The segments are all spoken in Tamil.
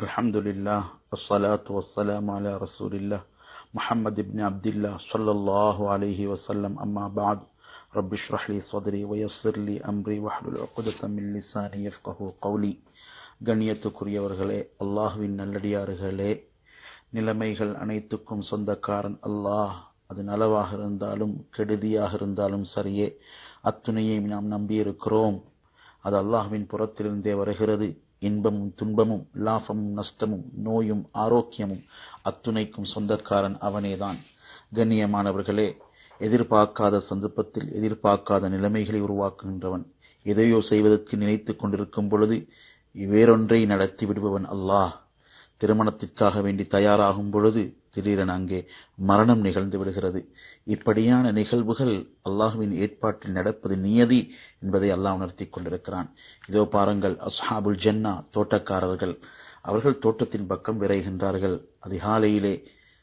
الحمد لله والصلاة والسلام على رسول الله محمد بن عبد الله صلى الله عليه وسلم أما بعد رب اشرح لي صدري ويسر لي أمري واحلل عقدة من لساني يفقه قولي கண்ணியத்துக்குரியவர்களே அல்லாஹ்வின் நல்லடியார்களே நிலைமைகள் அனைத்துக்கும் சொந்தக்காரன் அல்லாஹ் அது நலவாக இருந்தாலும் கெடுதியாக இருந்தாலும் சரியே அத்துணையை நாம் நம்பியிருக்கிறோம் அது அல்லாஹ்வின் புறத்திலிருந்தே வருகிறது இன்பமும் துன்பமும் லாபமும் நஷ்டமும் நோயும் ஆரோக்கியமும் அத்துணைக்கும் சொந்தக்காரன் அவனேதான் கண்ணியமானவர்களே எதிர்பார்க்காத சந்தர்ப்பத்தில் எதிர்பார்க்காத நிலைமைகளை உருவாக்குகின்றவன் எதையோ செய்வதற்கு நினைத்துக் கொண்டிருக்கும் பொழுது வேறொன்றை நடத்தி விடுபவன் அல்லாஹ் திருமணத்திற்காக வேண்டி தயாராகும் பொழுது திடீரென அங்கே மரணம் நிகழ்ந்து விடுகிறது இப்படியான நிகழ்வுகள் அல்லாஹுவின் ஏற்பாட்டில் நடப்பது நியதி என்பதை அல்லாஹ் உணர்த்திக் கொண்டிருக்கிறான் இதோ பாருங்கள் அஸ்ஹாபுல் ஜன்னா தோட்டக்காரர்கள் அவர்கள் தோட்டத்தின் பக்கம் விரைகின்றார்கள் அதிகாலையிலே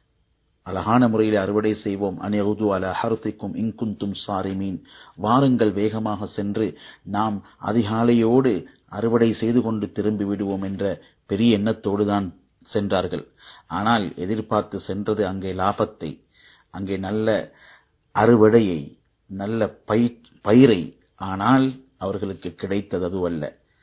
அழகான முறையில் அறுவடை செய்வோம் அனையுது அல ஹருத்திக்கும் இங்குந்தும் சாரிமீன் வாருங்கள் வேகமாக சென்று நாம் அதிகாலையோடு அறுவடை செய்து கொண்டு திரும்பி விடுவோம் என்ற பெரிய எண்ணத்தோடு தான் சென்றார்கள் ஆனால் எதிர்பார்த்து சென்றது அங்கே லாபத்தை அங்கே நல்ல அறுவடையை நல்ல பயிரை ஆனால் அவர்களுக்கு கிடைத்தது அதுவல்ல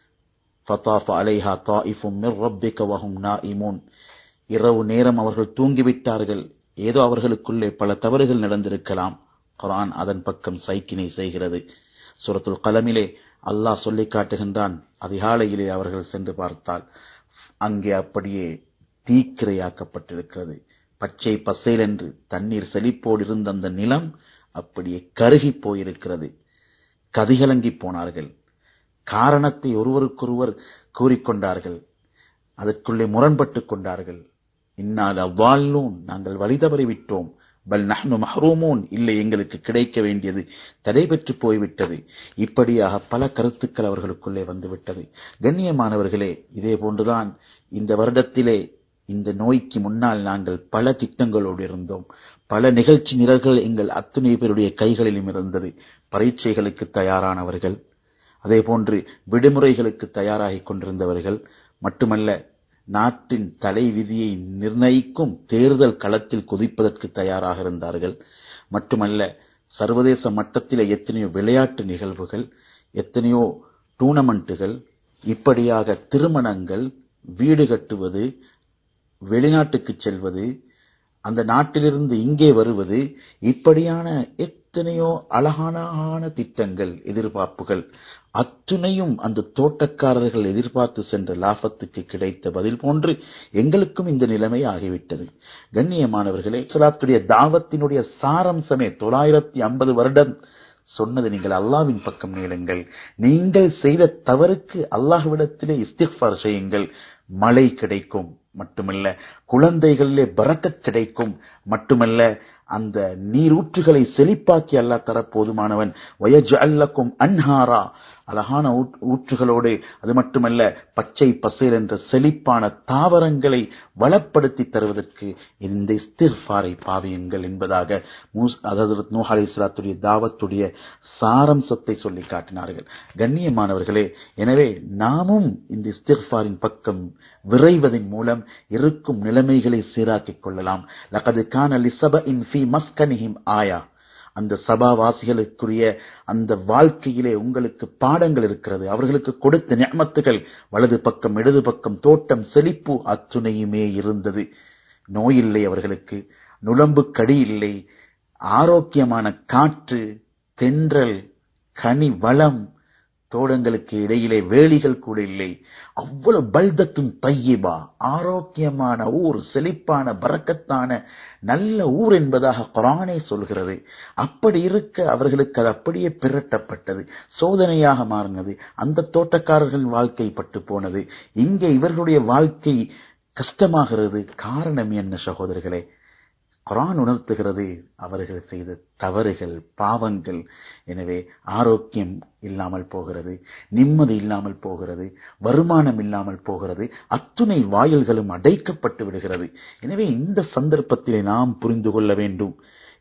ஃபதாஃப அலைஹா தாயிஃபும் மிர் ரப்பிக வஹும் நாயிமூன் இரவு நேரம் அவர்கள் தூங்கிவிட்டார்கள் ஏதோ அவர்களுக்குள்ளே பல தவறுகள் நடந்திருக்கலாம் குரான் அதன் பக்கம் சைக்கினை செய்கிறது சுரத்துல் கலமிலே அல்லாஹ் சொல்லி காட்டுகின்றான் அதிகாலையிலே அவர்கள் சென்று பார்த்தால் அங்கே அப்படியே தீக்கிரையாக்கப்பட்டிருக்கிறது பச்சை பசேல் என்று தண்ணீர் செழிப்போடு இருந்த அந்த நிலம் அப்படியே கருகி போயிருக்கிறது கதிகலங்கி போனார்கள் காரணத்தை ஒருவருக்கொருவர் கூறிக்கொண்டார்கள் அதற்குள்ளே முரண்பட்டு கொண்டார்கள் இன்னால் அவ்வாழ்லூன் நாங்கள் வழி தவறி விட்டோம் பல் நஹ்னு மஹ்ரூமூன் இல்லை எங்களுக்கு கிடைக்க வேண்டியது தடை பெற்று போய்விட்டது இப்படியாக பல கருத்துக்கள் அவர்களுக்குள்ளே வந்துவிட்டது கண்ணியமானவர்களே இதே போன்றுதான் இந்த வருடத்திலே இந்த நோய்க்கு முன்னால் நாங்கள் பல திட்டங்களோடு இருந்தோம் பல நிகழ்ச்சி நிரல்கள் எங்கள் அத்துணை பேருடைய கைகளிலும் இருந்தது பரீட்சைகளுக்கு தயாரானவர்கள் அதே போன்று விடுமுறைகளுக்கு தயாராகி கொண்டிருந்தவர்கள் மட்டுமல்ல நாட்டின் தலை விதியை நிர்ணயிக்கும் தேர்தல் களத்தில் குதிப்பதற்கு தயாராக இருந்தார்கள் மட்டுமல்ல சர்வதேச மட்டத்தில் எத்தனையோ விளையாட்டு நிகழ்வுகள் எத்தனையோ டூர்னமெண்ட்டுகள் இப்படியாக திருமணங்கள் வீடு கட்டுவது வெளிநாட்டுக்கு செல்வது அந்த நாட்டிலிருந்து இங்கே வருவது இப்படியான எத்தனையோ அழகான திட்டங்கள் எதிர்பார்ப்புகள் அத்துணையும் அந்த தோட்டக்காரர்கள் எதிர்பார்த்து சென்ற லாபத்துக்கு கிடைத்த பதில் போன்று எங்களுக்கும் இந்த நிலைமை ஆகிவிட்டது கண்ணியமானவர்களே இஸ்லாத்துடைய தாவத்தினுடைய சாரம்சமே தொள்ளாயிரத்தி ஐம்பது வருடம் சொன்னது நீங்கள் அல்லாவின் பக்கம் நீளுங்கள் நீங்கள் செய்த தவறுக்கு அல்லாஹ்விடத்திலே இஸ்திஃபார் செய்யுங்கள் மழை கிடைக்கும் மட்டுமல்ல குழந்தைகளிலே பறக்கத் கிடைக்கும் மட்டுமல்ல அந்த நீரூற்றுகளை செழிப்பாக்கி அல்லா தர போதுமானவன் வயஜ் அல்லக்கும் அன்ஹாரா அழகான ஊற்றுகளோடு அது மட்டுமல்ல பச்சை பசேல் என்ற செழிப்பான தாவரங்களை வளப்படுத்தி தருவதற்கு இந்த இஸ்திர்பாரை பாவியுங்கள் என்பதாக அதாவது நூஹ் அலி இஸ்லாத்துடைய தாவத்துடைய சாரம்சத்தை சொல்லி காட்டினார்கள் கண்ணியமானவர்களே எனவே நாமும் இந்த இஸ்திர்பாரின் பக்கம் விரைவதன் மூலம் இருக்கும் நிலைமைகளை சீராக்கிக் கொள்ளலாம் லகது கான லிசப இன் ஃபி மஸ்கனிஹிம் ஆயா அந்த சபாவாசிகளுக்குரிய அந்த வாழ்க்கையிலே உங்களுக்கு பாடங்கள் இருக்கிறது அவர்களுக்கு கொடுத்த ஞாமத்துகள் வலது பக்கம் இடது பக்கம் தோட்டம் செழிப்பு அத்துணையுமே இருந்தது நோயில்லை அவர்களுக்கு நுழம்பு கடி இல்லை ஆரோக்கியமான காற்று தென்றல் கனி வளம் தோடங்களுக்கு இடையிலே வேலிகள் கூட இல்லை அவ்வளவு பல்தத்தும் தையிபா ஆரோக்கியமான ஊர் செழிப்பான பறக்கத்தான நல்ல ஊர் என்பதாக குரானே சொல்கிறது அப்படி இருக்க அவர்களுக்கு அது அப்படியே பிரட்டப்பட்டது சோதனையாக மாறினது அந்த தோட்டக்காரர்களின் வாழ்க்கை பட்டு போனது இங்கே இவர்களுடைய வாழ்க்கை கஷ்டமாகிறது காரணம் என்ன சகோதரர்களே குரான் உணர்த்துகிறது அவர்கள் செய்த தவறுகள் பாவங்கள் எனவே ஆரோக்கியம் இல்லாமல் போகிறது நிம்மதி இல்லாமல் போகிறது வருமானம் இல்லாமல் போகிறது அத்துணை வாயில்களும் அடைக்கப்பட்டு விடுகிறது எனவே இந்த சந்தர்ப்பத்திலே நாம் புரிந்து கொள்ள வேண்டும்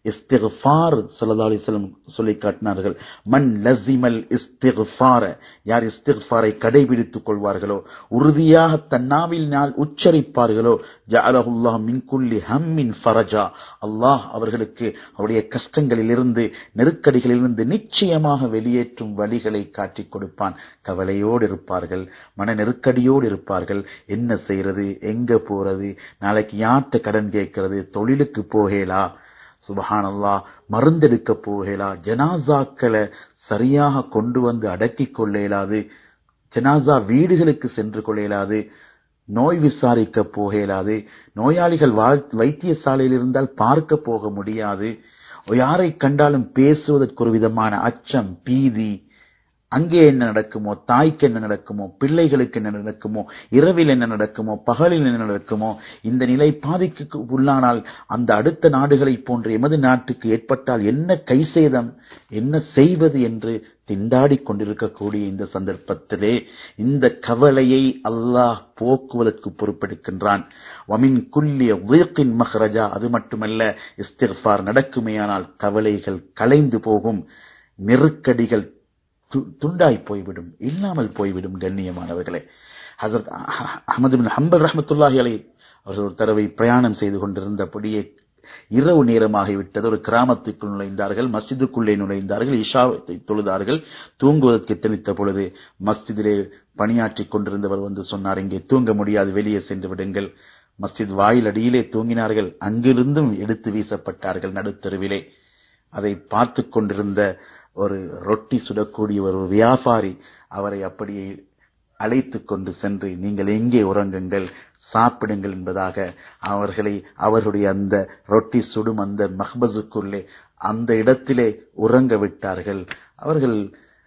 இஸ்திஃபார் ஸல்லல்லாஹு அலைஹி வஸல்லம் சொல்லி காட்டினார்கள் மன் லஸிமல் இஸ்திஃபார யார் இஸ்திஃபாரை கடைபிடித்துக் கொள்வார்களோ உறுதியாக தன்னாவினால் உச்சரிப்பார்களோ ஜஅலஹுல்லாஹ் மின் குல்லி ஹம்மின் ஃபரஜா அல்லாஹ் அவர்களுக்கு அவருடைய கஷ்டங்களிலிருந்து நெருக்கடிகளிலிருந்து நிச்சயமாக வெளியேற்றும் வழிகளை காட்டிக் கொடுப்பான் கவலையோடு இருப்பார்கள் மன நெருக்கடியோடு இருப்பார்கள் என்ன செய்யறது எங்க போறது நாளைக்கு யார்கிட்ட கடன் கேட்கிறது தொழிலுக்கு போகலா சுபஹானல்லா மருந்தெடுக்க போகலா ஜனாசாக்களை சரியாக கொண்டு வந்து அடக்கிக் கொள்ள இயலாது ஜனாசா வீடுகளுக்கு சென்று கொள்ள இயலாது நோய் விசாரிக்க போக இயலாது நோயாளிகள் வாழ்- வைத்தியசாலையில் இருந்தால் பார்க்க போக முடியாது யாரை கண்டாலும் பேசுவதற்கு ஒரு விதமான அச்சம் பீதி அங்கே என்ன நடக்குமோ தாய்க்கு என்ன நடக்குமோ பிள்ளைகளுக்கு என்ன நடக்குமோ இரவில் என்ன நடக்குமோ பகலில் என்ன நடக்குமோ இந்த நிலை பாதிக்கு உள்ளானால் அந்த அடுத்த நாடுகளைப் போன்று எமது நாட்டுக்கு ஏற்பட்டால் என்ன கை சேதம் என்ன செய்வது என்று திண்டாடிக் கொண்டிருக்கக்கூடிய இந்த சந்தர்ப்பத்திலே இந்த கவலையை அல்லாஹ் போக்குவதற்கு பொறுப்பெடுக்கின்றான் வமின் குல்லிய வீக்கின் மஹ்ரஜா அது மட்டுமல்ல இஸ்திஃபார் நடக்குமேயானால் கவலைகள் கலைந்து போகும் நெருக்கடிகள் து- துண்டாய் போய்விடும் இல்லாமல் போய்விடும் கண்ணியமானவர்களே ஹசரத் அஹமது பின் ஹம்பல் ரஹமத்துல்லாஹி அலை அவர்கள் ஒரு தடவை பிரயாணம் செய்து கொண்டிருந்தபடியே இரவு நேரமாகிவிட்டது ஒரு கிராமத்துக்குள் நுழைந்தார்கள் மஸ்ஜிதுக்குள்ளே நுழைந்தார்கள் இஷாவை தொழுதார்கள் தூங்குவதற்கு தெளித்த பொழுது மஸ்ஜிதிலே பணியாற்றிக் கொண்டிருந்தவர் வந்து சொன்னார் இங்கே தூங்க முடியாது வெளியே சென்று விடுங்கள் மஸ்ஜித் வாயில் அடியிலே தூங்கினார்கள் அங்கிருந்தும் எடுத்து வீசப்பட்டார்கள் நடுத்தெருவிலே அதை பார்த்து கொண்டிருந்த ஒரு ரொட்டி சுடக்கூடிய ஒரு வியாபாரி அவரை அப்படியே அழைத்து கொண்டு சென்று நீங்கள் எங்கே உறங்குங்கள் சாப்பிடுங்கள் என்பதாக அவர்களை அவர்களுடைய அந்த ரொட்டி சுடும் அந்த மஹ்பஸுக்குள்ளே அந்த இடத்திலே உறங்க விட்டார்கள் அவர்கள்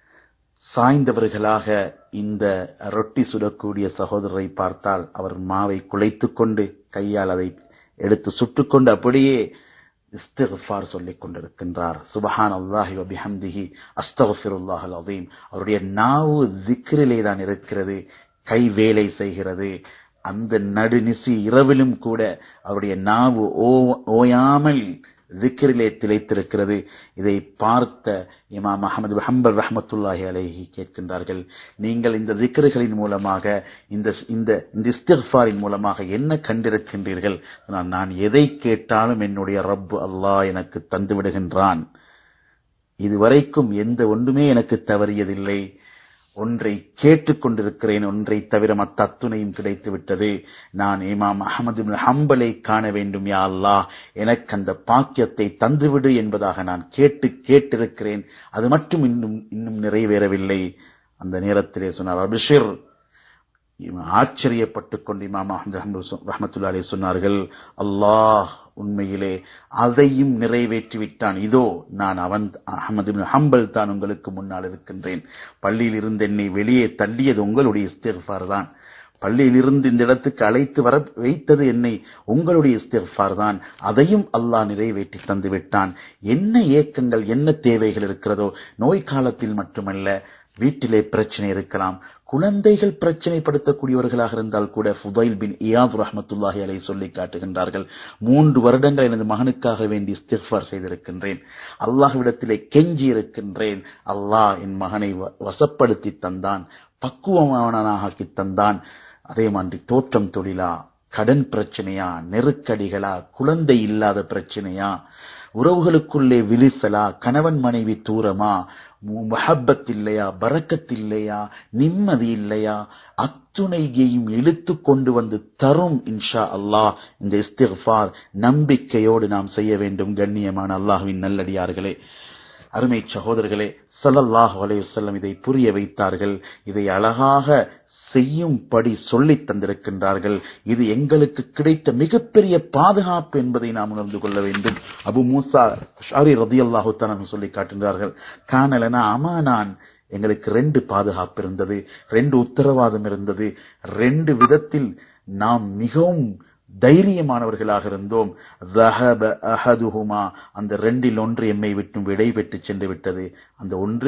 சாய்ந்தவர்களாக இந்த ரொட்டி சுடக்கூடிய சகோதரரை பார்த்தால் அவர் மாவை குலைத்துக் கொண்டு கையால் அதை எடுத்து சுட்டுக்கொண்டு அப்படியே இஸ்திஃபார் சொல்லிக் கொண்டிருக்கின்றார் சுபஹான் அல்லாஹி வபிஹம்திஹி அஸ்தகஃபிருல்லாஹ் அலீம் அவருடைய நாவு திக்ரிலே தான் இருக்கிறது கை வேலை செய்கிறது அந்த நடுநிசி இரவிலும் கூட அவருடைய நாவு ஓ- ஓயாமல் திக்ரிலே திளைத்திருக்கிறது இதை பார்த்த இமாம் அஹமது ஹம்பல் ரஹமத்துல்லாஹி அலைஹி கேட்கின்றார்கள் நீங்கள் இந்த திக்ருகளின் மூலமாக இந்த இந்த இந்த இஸ்திஃபாரின் மூலமாக என்ன கண்டிருக்கின்றீர்கள் நான் நான் எதை கேட்டாலும் என்னுடைய ரப் அல்லாஹ் எனக்கு தந்து விடுகின்றான் இதுவரைக்கும் எந்த ஒன்றுமே எனக்கு தவறியதில்லை ஒன்றை கேட்டுக்கொண்டிருக்கிறேன் ஒன்றை தவிர மத்த அத்துணையும் கிடைத்து விட்டது நான் இமாம் அஹமது இப்னு ஹம்பலை காண வேண்டும் யா அல்லாஹ் எனக்கு அந்த பாக்கியத்தை தந்துவிடு என்பதாக நான் கேட்டு கேட்டிருக்கிறேன் அது மட்டும் இன்னும் இன்னும் நிறைவேறவில்லை அந்த நேரத்திலே சொன்னார் அபிஷிர் இவன் ஆச்சரியப்பட்டுக் கொண்டு இமாம் ரஹமத்துல்லா அலி சொன்னார்கள் அல்லாஹ் உண்மையிலே அதையும் நிறைவேற்றி விட்டான் இதோ நான் அவன் அஹமது இப்னு ஹம்பல் தான் உங்களுக்கு முன்னால் இருக்கின்றேன் பள்ளியில் இருந்து என்னை வெளியே தள்ளியது உங்களுடைய இஸ்திஃபார் தான் பள்ளியில் இருந்து இந்த இடத்துக்கு அழைத்து வர வைத்தது என்னை உங்களுடைய இஸ்திஃபார் தான் அதையும் அல்லாஹ் நிறைவேற்றி தந்து விட்டான் என்ன ஏக்கங்கள் என்ன தேவைகள் இருக்கிறதோ நோய் காலத்தில் மட்டுமல்ல வீட்டிலே பிரச்சனை இருக்கலாம் குழந்தைகள் பிரச்சனைப்படுத்தக்கூடியவர்களாக இருந்தால் கூட ஃபுதைல் பின் இயாத் ரஹமத்துல்லாஹி அலை சொல்லி காட்டுகின்றார்கள் மூன்று வருடங்கள் எனது மகனுக்காக வேண்டி இஸ்திஃபார் செய்திருக்கின்றேன் அல்லாஹ்விடத்திலே கெஞ்சி இருக்கின்றேன் அல்லாஹ் என் மகனை வ- வசப்படுத்தி தந்தான் பக்குவமானனாகி தந்தான் அதே மாதிரி தோற்றம் தொழிலா கடன் பிரச்சனையா நெருக்கடிகளா குழந்தை இல்லாத பிரச்சனையா உறவுகளுக்குள்ளே விரிசலா கணவன் மனைவி தூரமா மஹப்பத் இல்லையா பரக்கத் இல்லையா நிம்மதி இல்லையா அத்துணையையும் இழுத்து கொண்டு வந்து தரும் இன்ஷா அல்லாஹ் இந்த இஸ்திஃபார் நம்பிக்கையோடு நாம் செய்ய வேண்டும் கண்ணியமான அல்லாஹ்வின் நல்லடியார்களே அருமை சகோதரர்களே ஸல்லல்லாஹு அலைஹி வஸல்லம் இதை புரிய வைத்தார்கள் இதை அழகாக செய்யும்படி சொல்லித் தந்திருக்கின்றார்கள் இது எங்களுக்கு கிடைத்த மிகப்பெரிய பாதுகாப்பு என்பதை நாம் உணர்ந்து கொள்ள வேண்டும் அபு மூசா ஷாரி ரதியல்லாஹு தஆலா சொல்லி காட்டுகிறார்கள் கானலனா அமானான் எங்களுக்கு ரெண்டு பாதுகாப்பு இருந்தது ரெண்டு உத்தரவாதம் இருந்தது ரெண்டு விதத்தில் நாம் மிகவும் தைரியமானவர்களாக இருந்தோம் ذهب أحدهما அந்த ரெண்டில் ஒன்று எம்மை விட்டும் விடை பெற்று சென்று விட்டது அந்த ஒன்று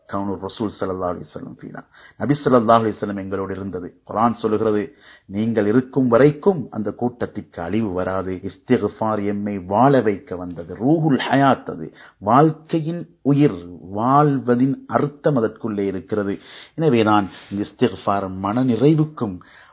கவுனூர் ரசூல் ஸல்லல்லாஹு அலைஹி வஸல்லம் ஃபீனா நபி ஸல்லல்லாஹு அலைஹி வஸல்லம் எங்களோடு இருந்தது குர்ஆன் சொல்லுகிறது நீங்கள் இருக்கும் வரைக்கும் அந்த கூட்டத்திற்கு அழிவு வராது இஸ்திக்ஃபார் எம்மை வாழ வைக்க வந்தது ரூஹுல் ஹயாத் அது வாழ்க்கையின் உயிர் வாழ்வதின் அர்த்தம் அதற்குள்ளே இருக்கிறது எனவே நான் இந்த இஸ்திக்ஃபார் மன நிறைவுக்கும்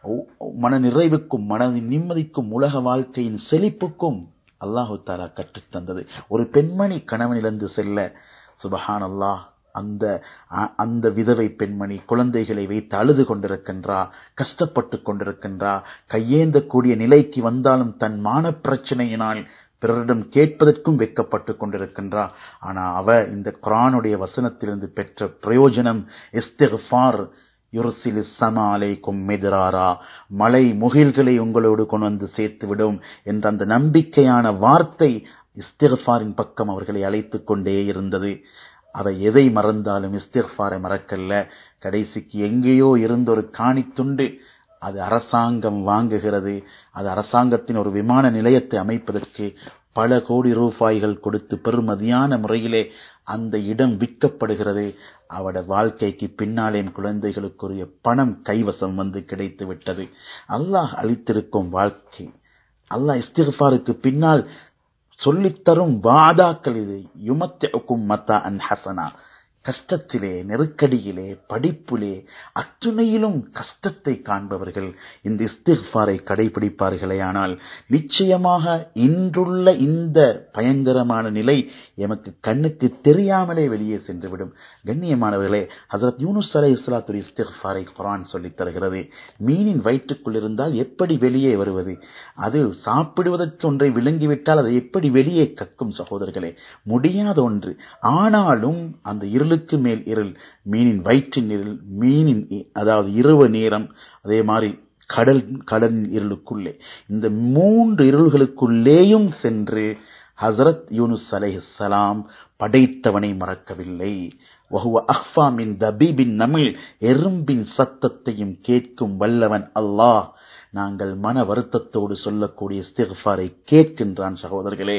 மன நிறைவுக்கும் மன நிம்மதிக்கும் உலக வாழ்க்கையின் செழிப்புக்கும் அல்லாஹு தாலா கற்றுத் தந்தது ஒரு பெண்மணி கணவனிலிருந்து செல்ல சுபஹான் அல்லாஹ் அந்த அ- அந்த விதவை பெண்மணி குழந்தைகளை வைத்து அழுது கொண்டிருக்கின்றா கஷ்டப்பட்டு கொண்டிருக்கின்றா கையேந்தக்கூடிய நிலைக்கு வந்தாலும் தன் மான பிரச்சனையினால் பிறரிடம் கேட்பதற்கும் வெட்கப்பட்டு கொண்டிருக்கின்றா ஆனா அவ இந்த குரானுடைய வசனத்திலிருந்து பெற்ற பிரயோஜனம் இஸ்திஃபார் யுர்சிலு சமா அலைக்கும் மிதராரா மலை முகில்களை உங்களோடு கொண்டு வந்து சேர்த்து விடும் என்ற அந்த நம்பிக்கையான வார்த்தை இஸ்திஃபாரின் பக்கம் அவர்களை அழைத்துக் கொண்டே இருந்தது அவ எதை மறந்தாலும் இஸ்திஃபாரை மறக்கல்ல கடைசிக்கு எங்கேயோ இருந்த ஒரு காணித்துண்டு அது அரசாங்கம் வாங்குகிறது அது அரசாங்கத்தின் ஒரு விமான நிலையத்தை அமைப்பதற்கு பல கோடி ரூபாய்கள் கொடுத்து பெருமதியான முறையிலே அந்த இடம் விற்கப்படுகிறது அவட வாழ்க்கைக்கு பின்னாலே என் குழந்தைகளுக்குரிய பணம் கைவசம் வந்து கிடைத்து விட்டது அல்லாஹ் அளித்திருக்கும் வாழ்க்கை அல்லாஹ் இஸ்திஃபாருக்கு பின்னால் சொல்லித்தரும் வாதாக்கள் இது யுமத்துக்கும் மத்தா அன் ஹசனா கஷ்டத்திலே நெருக்கடியிலே படிப்பிலே அத்துணையிலும் கஷ்டத்தை காண்பவர்கள் இந்த இஸ்திஃபாரை கடைபிடிப்பார்களே ஆனால் நிச்சயமாக இன்றுள்ள இந்த பயங்கரமான நிலை எமக்கு கண்ணுக்கு தெரியாமலே வெளியே சென்றுவிடும் கண்ணியமானவர்களே ஹசரத் யூனுஸ் அலை இஸ்லாத்துடைய இஸ்திஃபாரை குரான் சொல்லித் தருகிறது மீனின் வயிற்றுக்குள் இருந்தால் எப்படி வெளியே வருவது அது சாப்பிடுவதற்கு ஒன்றை விளங்கிவிட்டால் அதை எப்படி வெளியே கக்கும் சகோதரர்களே முடியாத ஒன்று ஆனாலும் அந்த இருளுக்கு மேல் இருள் மீனின் வயிற்றின் இருள் மீனின் இ- அதாவது இரவு நேரம் அதே மாதிரி கடல் கடலின் இருளுக்குள்ளே இந்த மூன்று இருள்களுக்குள்ளேயும் சென்று ஹசரத் யூனுஸ் அலைஹிஸ்ஸலாம் படைத்தவனை மறக்கவில்லை வஹுவ அஹ்ஃபா மின் தபீபின் நமிழ் எறும்பின் சத்தத்தையும் கேட்கும் வல்லவன் அல்லாஹ் நாங்கள் மன வருத்தத்தோடு சொல்லக்கூடிய இஸ்திஃபாரை கேட்கின்றான் சகோதரர்களே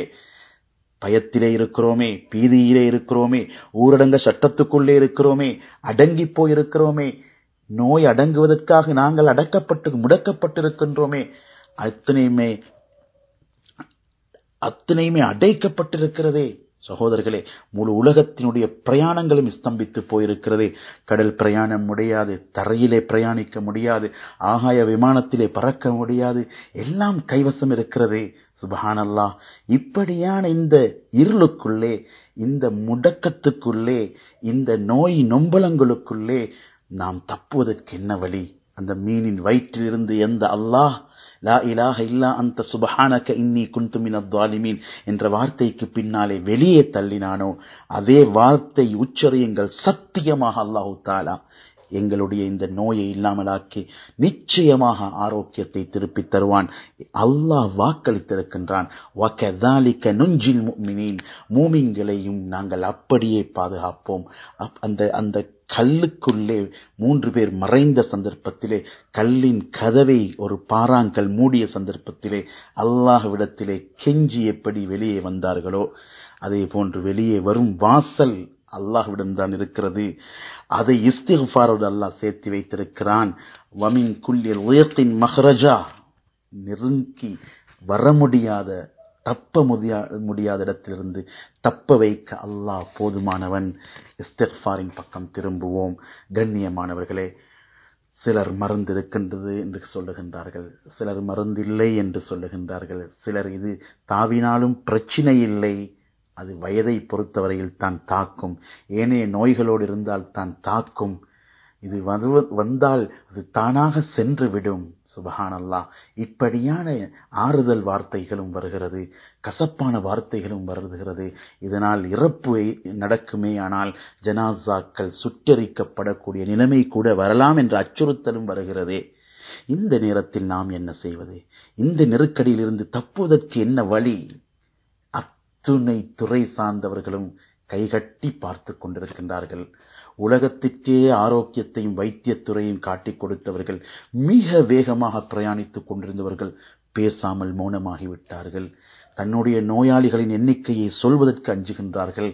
பயத்திலே இருக்கிறோமே பீதியிலே இருக்கிறோமே ஊரடங்க சட்டத்துக்குள்ளே இருக்கிறோமே அடங்கி போயிருக்கிறோமே நோய் அடங்குவதற்காக நாங்கள் அடக்கப்பட்டு முடக்கப்பட்டிருக்கின்றோமே அத்தனையுமே அத்தனையுமே அடைக்கப்பட்டிருக்கிறதே சகோதரர்களே முழு உலகத்தினுடைய பிரயாணங்களும் ஸ்தம்பித்து போயிருக்கிறதே கடல் பிரயாணம் முடியாது தரையிலே பிரயாணிக்க முடியாது ஆகாய விமானத்திலே பறக்க முடியாது எல்லாம் கைவசம் இருக்கிறதே சுபஹானல்லாஹ் இப்படியான இந்த இருளுக்குள்ளே இந்த முடக்கத்துக்குள்ளே இந்த நோய் நொம்பலங்களுக்குள்ளே நாம் தப்புவதற்கு என்ன வழி அந்த மீனின் வயிற்றிலிருந்து எந்த அல்லாஹ் லா இலாஹ இல்லா அந்த சுபஹானக இன்னி குந்து மினத் ظالمين என்ற வார்த்தைக்கு பின்னாலே வெளியே தள்ளினானோ அதே வார்த்தை உச்சரியுங்கள் சத்தியமாக அல்லாஹு தாலா எங்களுடைய இந்த நோயை இல்லாமலாக்கி நிச்சயமாக ஆரோக்கியத்தை திருப்பித் தருவான் அல்லாஹ் வாக்களித்திருக்கின்றான் وَكَذَلِكَ نُنْجِي الْمُؤْمِنِينَ மூமின்களையும் நாங்கள் அப்படியே பாதுகாப்போம் அப்- அந்த அந்த கல்லுக்குள்ளே மூன்று பேர் மறைந்த சந்தர்ப்பத்திலே கல்லின் கதவை ஒரு பாறாங்கல் மூடிய சந்தர்ப்பத்திலே அல்லாஹ்விடத்திலே கெஞ்சி எப்படி வெளியே வந்தார்களோ அதே போன்று வெளியே வரும் வாசல் அல்லாஹ்விடம் தான் இருக்கிறது அதை இஸ்திஃபாரோடு அல்லாஹ் சேர்த்து வைத்திருக்கிறான் வமின் குல்லில் உயர்த்தின் மஹ்ரஜா நெருங்கி வர முடியாத தப்ப முடியா முடியாத இடத்திலிருந்து தப்ப வைக்க அல்லாஹ் போதுமானவன் இஸ்திஃபாரின் பக்கம் திரும்புவோம் கண்ணியமானவர்களே சிலர் மருந்து இருக்கின்றது என்று சொல்லுகின்றார்கள் சிலர் மருந்து இல்லை என்று சொல்லுகின்றார்கள் சிலர் இது தாவினாலும் பிரச்சனை இல்லை அது வயதை பொறுத்தவரையில் தான் தாக்கும் ஏனைய நோய்களோடு இருந்தால் தான் தாக்கும் இது வந்து- வந்தால் அது தானாக சென்று விடும் சுபஹானல்லாஹ் இப்படியான ஆறுதல் வார்த்தைகளும் வருகிறது கசப்பான வார்த்தைகளும் வருகிறது இதனால் இறப்பு நடக்குமே ஆனால் ஜனாசாக்கள் சுட்டரிக்கப்படக்கூடிய நிலைமை கூட வரலாம் என்ற அச்சுறுத்தலும் வருகிறதே இந்த நேரத்தில் நாம் என்ன செய்வது இந்த நெருக்கடியிலிருந்து தப்புவதற்கு என்ன வழி அத்துணை துறை சார்ந்தவர்களும் கைகட்டி பார்த்து கொண்டிருக்கின்றார்கள் உலகத்திற்கே ஆரோக்கியத்தையும் வைத்தியத்துறையும் காட்டிக் கொடுத்தவர்கள் மிக வேகமாக பிரயாணித்துக் கொண்டிருந்தவர்கள் பேசாமல் மௌனமாகிவிட்டார்கள் தன்னுடைய நோயாளிகளின் எண்ணிக்கையை சொல்வதற்கு அஞ்சுகின்றார்கள்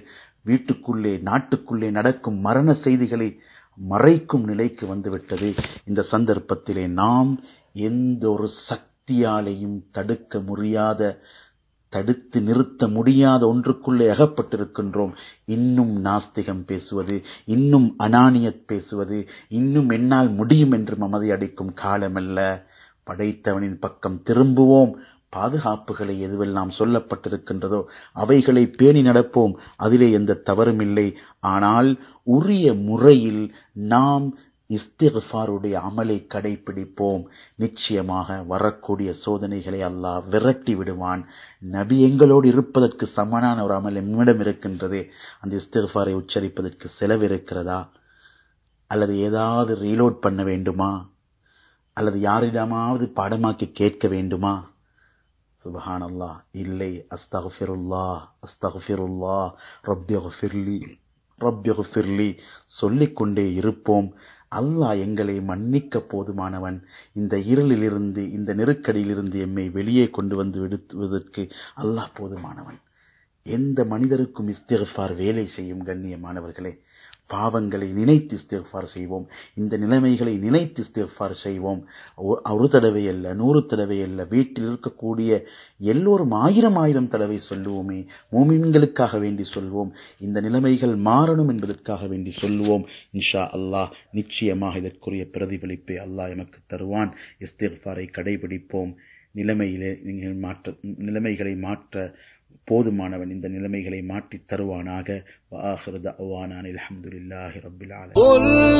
வீட்டுக்குள்ளே நாட்டுக்குள்ளே நடக்கும் மரண செய்திகளை மறைக்கும் நிலைக்கு வந்துவிட்டது இந்த சந்தர்ப்பத்திலே நாம் எந்த ஒரு சக்தியாலையும் தடுக்க முடியாத தடுத்து நிறுத்த முடியாத ஒன்றுக்குள்ளே அகப்பட்டிருக்கின்றோம் இன்னும் நாஸ்திகம் பேசுவது இன்னும் அனானியத் பேசுவது இன்னும் என்னால் முடியும் என்று மமதி அடிக்கும் காலமல்ல படைத்தவனின் பக்கம் திரும்புவோம் பாதுகாப்புகளை எதுவெல்லாம் சொல்லப்பட்டிருக்கின்றதோ அவைகளை பேணி நடப்போம் அதிலே எந்த தவறும் இல்லை ஆனால் உரிய முறையில் நாம் இஸ்திஃபாருடைய அமலை கடைபிடிப்போம் நிச்சயமாக வரக்கூடிய சோதனைகளை அல்லாஹ் விரட்டி விடுவான் நபி எங்களோடு இருப்பதற்கு சமனான ஒரு அமல் நம்மிடம் இருக்கின்றது அந்த இஸ்திஃபாரை உச்சரிப்பதற்கு செலவு இருக்கிறதா அல்லது ஏதாவது ரீலோட் பண்ண வேண்டுமா அல்லது யாரிடமாவது பாடமாக்கி கேட்க வேண்டுமா சுபஹான் அல்லாஹ் இல்லை அஸ்தகுஃபிருல்லா அஸ்தகுஃபிருல்லா ரப்யகுஃபிர்லி ரப்யகுஃபிர்லி சொல்லிக்கொண்டே இருப்போம் அல்லாஹ் எங்களை மன்னிக்க போதுமானவன் இந்த இருளிலிருந்து இந்த நெருக்கடியிலிருந்து எம்மை வெளியே கொண்டு வந்து விடுவதற்கு அல்லாஹ் போதுமானவன் எந்த மனிதருக்கும் இஸ்திஃபார் வேலை செய்யும் கண்ணியமானவர்களே பாவங்களை நினைத்து இஸ்திஃபார் செய்வோம் இந்த நிலைமைகளை நினைத்து இஸ்திஃபார் செய்வோம் ஒரு தடவை அல்ல நூறு தடவை அல்ல வீட்டில் இருக்கக்கூடிய எல்லோரும் ஆயிரம் ஆயிரம் தடவை சொல்லுவோமே மூமின்களுக்காக வேண்டி சொல்வோம் இந்த நிலைமைகள் மாறணும் என்பதற்காக வேண்டி சொல்லுவோம் இன்ஷா அல்லாஹ் நிச்சயமாக இதற்குரிய பிரதிபலிப்பை அல்லாஹ் எமக்கு தருவான் இஸ்திஃபாரை கடைபிடிப்போம் நிலைமையிலே நீங்கள் மாற்ற நிலைமைகளை மாற்ற போதுமானவன் இந்த நிலைமைகளை மாற்றி தருவானாக وآخر دعوانا أن الحمد لله رب العالمين قل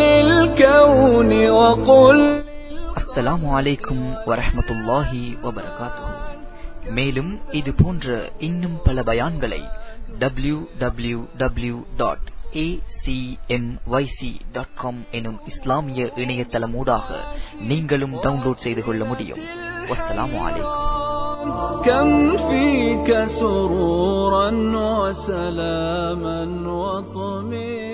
للكون وقل அஸ்ஸலாமு அலைக்கும் வரஹ்மத்துல்லாஹி வபரகாத்துஹு மேலும் இது போன்ற இன்னும் பல பயான்களை W W W dot dot com எனும் இஸ்லாமிய இணையதளமூடாக நீங்களும் டவுன்லோட் செய்து கொள்ள முடியும் வஸ்ஸலாமு அலைக்கும் كم فيك سرورا وسلاما وطمئنا